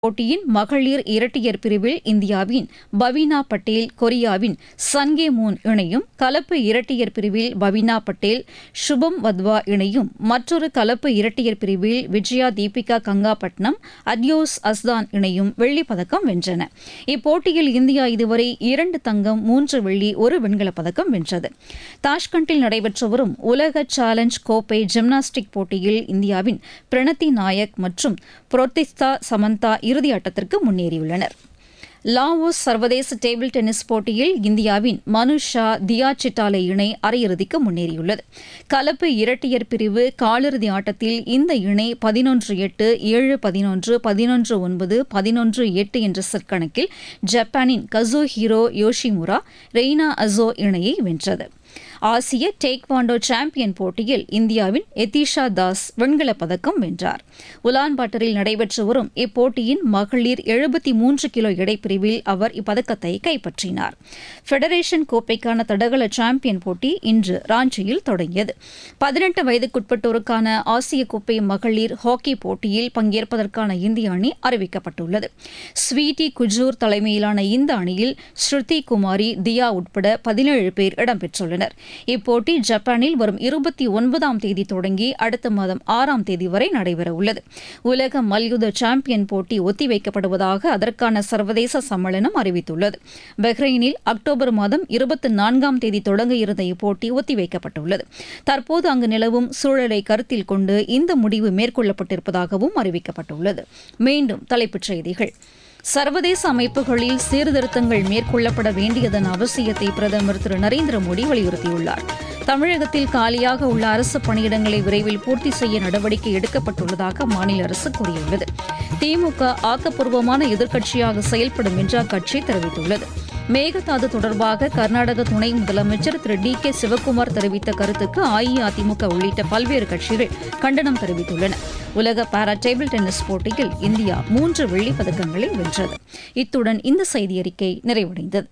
போட்டியின் மகளிர் இரட்டையர் பிரிவில் இந்தியாவின் பவீனா பட்டேல் கொரியாவின் சன்கே மூன் இணையும் கலப்பு இரட்டையர் பிரிவில் பவீனா பட்டேல் சுபம் வத்வா இணையும் மற்றொரு கலப்பு இரட்டையர் பிரிவில் விஜயா தீபிகா கங்காபட்னம் அட்யோஸ் அஸ்தான் இணையும் வெள்ளிப் பதக்கம் வென்றன இப்போட்டியில் இந்தியா இதுவரை இரண்டு தங்கம் மூன்று வெள்ளி ஒரு வெண்கலப் பதக்கம் வென்றது தாஷ்கண்டில் நடைபெற்று வரும் உலக சேலஞ்ச் கோப்பை ஜிம்னாஸ்டிக் போட்டியில் இந்தியாவின் பிரணத்தி நாயக் மற்றும் புரோத்திஸ்தா சமந்தா இறுதி ஆட்டத்திற்கு முன்னேறியுள்ளனர் லாவோஸ் சர்வதேச டேபிள் டென்னிஸ் போட்டியில் இந்தியாவின் மனு ஷா தியா சிட்டாலே இணை அரையிறுதிக்கு முன்னேறியுள்ளது கலப்பு இரட்டையர் பிரிவு காலிறுதி ஆட்டத்தில் இந்த இணை பதினொன்று எட்டு ஏழு பதினொன்று பதினொன்று ஒன்பது பதினொன்று எட்டு என்ற செட் கணக்கில் ஜப்பானின் Kazuhiro Yoshimura Reina Aso இணையை வென்றது ஆசிய டேக்வாண்டோ சாம்பியன் போட்டியில் இந்தியாவின் எதிஷா தாஸ் வெண்கலப் பதக்கம் வென்றார் உலான்பாட்டரில் நடைபெற்று வரும் இப்போட்டியின் மகளிர் எழுபத்தி மூன்று கிலோ எடைப்பிரிவில் அவர் இப்பதக்கத்தை கைப்பற்றினார் ஃபெடரேஷன் கோப்பைக்கான தடகள சாம்பியன் போட்டி இன்று ராஞ்சியில் தொடங்கியது பதினெட்டு வயதுக்குட்பட்டோருக்கான ஆசிய கோப்பை மகளிர் ஹாக்கி போட்டியில் பங்கேற்பதற்கான இந்திய அணி அறிவிக்கப்பட்டுள்ளது ஸ்வீட்டி குஜூர் தலைமையிலான இந்த அணியில் ஸ்ருதி குமாரி தியா உட்பட பதினேழு பேர் இடம்பெற்றுள்ளனர் இப்போட்டி ஜப்பானில் வரும் இருபத்தி ஒன்பதாம் தேதி தொடங்கி அடுத்த மாதம் ஆறாம் தேதி வரை நடைபெறவுள்ளது உலக மல்யுத்த சாம்பியன் போட்டி ஒத்திவைக்கப்படுவதாக அதற்கான சர்வதேச சம்மேளனம் அறிவித்துள்ளது பஹ்ரைனில் அக்டோபர் மாதம் இருபத்தி நான்காம் தேதி தொடங்க இருந்த இப்போட்டி ஒத்திவைக்கப்பட்டுள்ளது தற்போது அங்கு நிலவும் சூழலை கருத்தில் கொண்டு இந்த முடிவு மேற்கொள்ளப்பட்டிருப்பதாகவும் அறிவிக்கப்பட்டுள்ளது மீண்டும் தலைப்புச் செய்திகள் சர்வதேச அமைப்புகளில் சீர்திருத்தங்கள் மேற்கொள்ளப்பட வேண்டியதன் அவசியத்தை பிரதமர் திரு நரேந்திர மோடி வலியுறுத்தியுள்ளார் தமிழகத்தில் காலியாக உள்ள அரசு பணியிடங்களை விரைவில் பூர்த்தி செய்ய நடவடிக்கை எடுக்கப்பட்டுள்ளதாக மாநில அரசு கூறியுள்ளது திமுக ஆக்கப்பூர்வமான எதிர்க்கட்சியாக செயல்படும் என்று அக்கட்சி தெரிவித்துள்ளது மேகதாது தொடர்பாக கர்நாடக துணை முதலமைச்சர் திரு டி கே சிவக்குமார் தெரிவித்த கருத்துக்கு அஇஅதிமுக உள்ளிட்ட பல்வேறு கட்சிகள் கண்டனம் தெரிவித்துள்ளன உலக பாரா டேபிள் டென்னிஸ் போட்டியில் இந்தியா மூன்று வெள்ளிப் பதக்கங்களை வென்றது இத்துடன் இந்த செய்தியறிக்கை நிறைவடைந்தது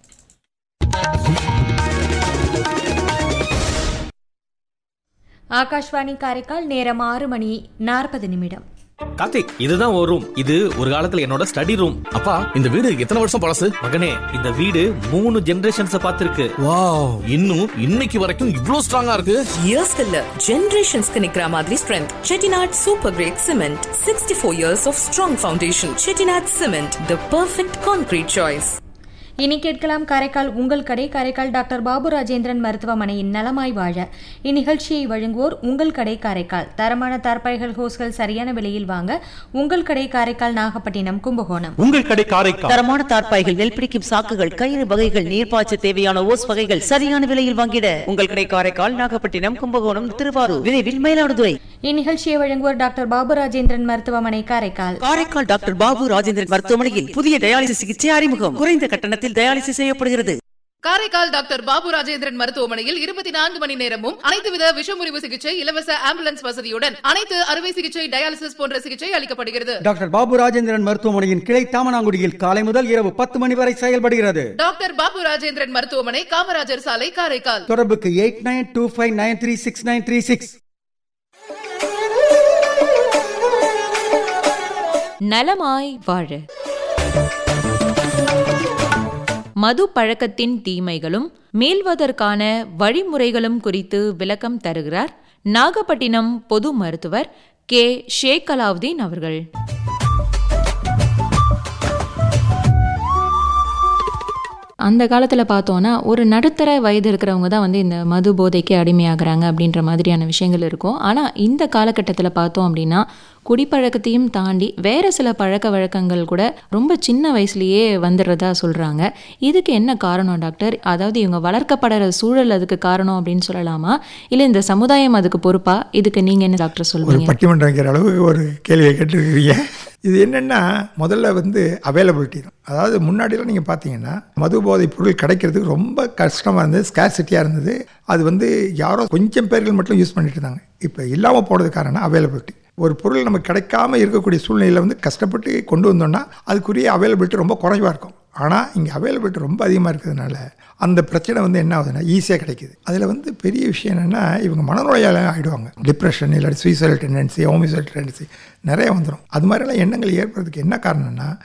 ஆகாஷ்வாணி காரைக்கால் நேரம் ஆறு மணி நாற்பது நிமிடம் கார்த்திக் இதுதான் ஒரு ரூம் இது ஒரு காலத்துல என்னோட ஸ்டடி ரூம் அப்பா இந்த வீடு எத்தனை வருஷம் பழசு மகனே இந்த வீடு மூணு ஜெனரேஷன்ஸ் பார்த்திருக்கு வாவ் இன்னும் இன்னைக்கு வரைக்கும் இவ்ளோ ஸ்ட்ராங்கா இருக்கு இயர்ஸ்க்கு இல்ல ஜெனரேஷன்ஸ்க்கு நிக்கிற மாதிரி strength Chettinad super grade cement sixty four years of strong foundation Chettinad cement the perfect concrete choice இனி கேட்கலாம் காரைக்கால் உங்கள் கடை காரைக்கால் டாக்டர் பாபு ராஜேந்திரன் மருத்துவமனையின் நலமாய் வாழ இந்நிகழ்ச்சியை வழங்குவோர் உங்கள் கடை காரைக்கால் தரமான தார்பாய்கள் ஹோஸ்கள் சரியான விலையில் வாங்க உங்கள் கடை காரைக்கால் நாகப்பட்டினம் கும்பகோணம் உங்கள் கடை காரைக்கால் தரமான தார்ப்பாய்கள் நெல் பிடிக்கும் சாக்குகள் கயிறு வகைகள் நீர்ப்பாய்ச்ச தேவையான ஓஸ் வகைகள் சரியான விலையில் வாங்கிட உங்கள் கடை காரைக்கால் நாகப்பட்டினம் கும்பகோணம் திருவாரூர் விரைவில் மயிலாடுதுறை இந்நிகழ்ச்சியை வழங்குவோர் டாக்டர் பாபு ராஜேந்திரன் மருத்துவமனை காரைக்கால் காரைக்கால் டாக்டர் பாபு ராஜேந்திரன் மருத்துவமனையில் புதிய டயாலிசிஸ் சிகிச்சை அறிமுகம் குறைந்த கட்டணத்தில் டயாலிசிஸ் செய்யப்படுகிறது காரைக்கால் டாக்டர் பாபு ராஜேந்திரன் மருத்துவமனையில் இருபத்தி நான்கு மணி நேரமும் அனைத்து வித விஷமுறிவு சிகிச்சை இலவச ஆம்புலன்ஸ் வசதியுடன் அனைத்து அறுவை சிகிச்சை டயாலிசிஸ் போன்ற சிகிச்சை அளிக்கப்படுகிறது டாக்டர் பாபு ராஜேந்திரன் மருத்துவமனையின் கிளை தாமனாங்குடியில் காலை முதல் இரவு பத்து மணி வரை செயல்படுகிறது டாக்டர் பாபு ராஜேந்திரன் மருத்துவமனை காமராஜர் சாலை காரைக்கால் தொடர்புக்கு eight nine two five nine three six nine three six நலமாய் வாழ மது பழக்கத்தின் தீமைகளும் மீள்வதற்கான வழிமுறைகளும் குறித்து விளக்கம் தருகிறார் நாகப்பட்டினம் பொது மருத்துவர் கே ஷேக் அலாவுதீன் அவர்கள் அந்த காலத்தில் பார்த்தோன்னா ஒரு நடுத்தர வயது இருக்கிறவங்க தான் வந்து இந்த மது போதைக்கு அடிமையாகிறாங்க அப்படின்ற மாதிரியான விஷயங்கள் இருக்கும் ஆனால் இந்த காலகட்டத்தில் பார்த்தோம் அப்படின்னா குடிப்பழக்கத்தையும் தாண்டி வேறு சில பழக்க வழக்கங்கள் கூட ரொம்ப சின்ன வயசுலேயே வந்துடுறதா சொல்கிறாங்க இதுக்கு என்ன காரணம் டாக்டர் அதாவது இவங்க வளர்க்கப்படுற சூழல் அதுக்கு காரணம் அப்படின்னு சொல்லலாமா இல்லை இந்த சமுதாயம் அதுக்கு பொறுப்பா இதுக்கு நீங்கள் என்ன டாக்டர் ஒரு சொல்லுவீங்க பட்டிமன்றம் வைக்கிற அளவு ஒரு கேள்வியை கேட்டுருக்கிறீங்க இது என்னென்னா முதல்ல வந்து அவைலபிலிட்டி தான் அதாவது முன்னாடிலாம் நீங்கள் பார்த்தீங்கன்னா மது போதைப் பொருள் கிடைக்கிறதுக்கு ரொம்ப கஷ்டமாக இருந்தது ஸ்கேர்சிட்டியாக இருந்தது அது வந்து யாரோ கொஞ்சம் பேர்கள் மட்டும் யூஸ் பண்ணிட்டு இருந்தாங்க இப்போ இல்லாமல் போனது காரணம் அவைலபிலிட்டி ஒரு பொருள் நமக்கு கிடைக்காம இருக்கக்கூடிய சூழ்நிலையில் வந்து கஷ்டப்பட்டு கொண்டு வந்தோம்னா அதுக்குரிய அவைலபிலிட்டி ரொம்ப குறைவாக இருக்கும் ஆனால் இங்கே அவைலபிலிட்டி ரொம்ப அதிகமாக இருக்கிறதுனால அந்த பிரச்சனை வந்து என்ன ஆகுதுன்னா ஈஸியாக கிடைக்குது அதில் வந்து பெரிய விஷயம் என்னென்னா இவங்க மனநோயாளி ஆகிடுவாங்க டிப்ரெஷன் இல்லாட்டி சூசைடல் டெண்டன்சி ஹோமிசைடல் டெண்டன்சி நிறைய வந்துடும் அது மாதிரிலாம் எண்ணங்கள் ஏற்படுறதுக்கு என்ன காரணம்னா